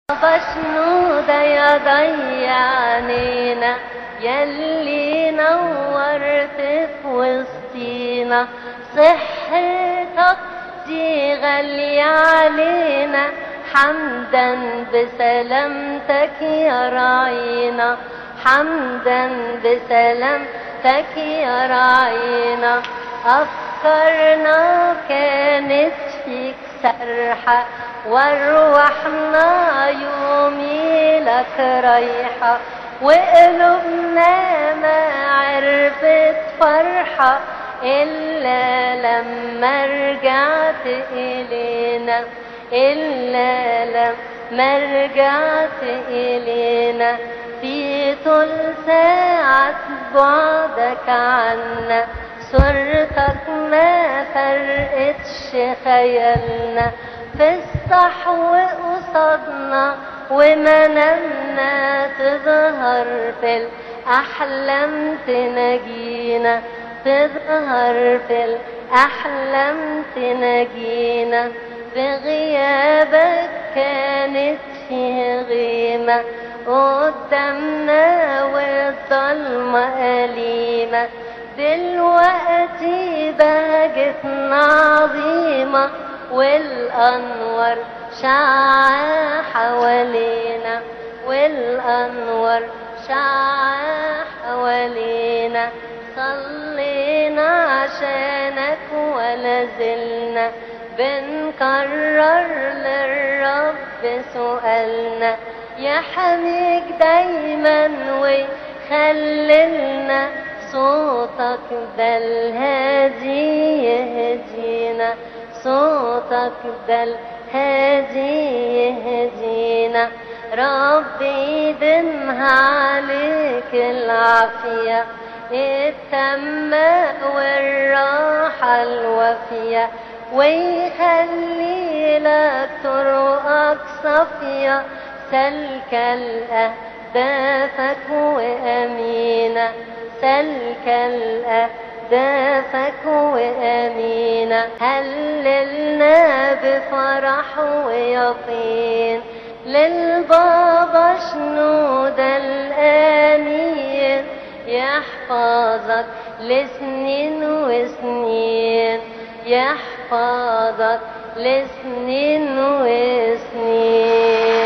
فشنودة يا ضيعنينا يلي نورت في وسطينا صحتك دي غالية علينا حمدا بسلامتك يا راعينا حمدا بسلامتك يا راعينا أفكارنا كانت فيك سرحة وارواحنا يومي لك رايحة وقلوبنا ما عرفت فرحة إلا لما رجعت إلينا إلا لما رجعت إلينا في طول ساعة بعدك عنا صورتك ما فرقتش خيالنا في الصحو قصادنا ومنامنا تظهر في الأحلام تناجينا تظهر في الأحلام تناجينا في غيابك كانت فيه غيمة قدامنا والظلمة أليمة دلوقتي بهجتنا عظيمة والأنوار شاعة حوالينا والأنوار شاعة حوالينا صلينا عشانك ولازلنا بنكرر للرب سؤالنا يحميك دايما ويخللنا صوتك ده الهادي يهدينا صوتك ده الهادي يهدينا ربي يدمها عليك العافية التامة والراحة الوفية ويخلي لك طرقك صافية سلك الأهدافك وأمينة سلك الأهدافك وأمينة هللنا بفرح ويقين للبابا شنود الآمين يحفظك لسنين وسنين يحفظك لسنين وسنين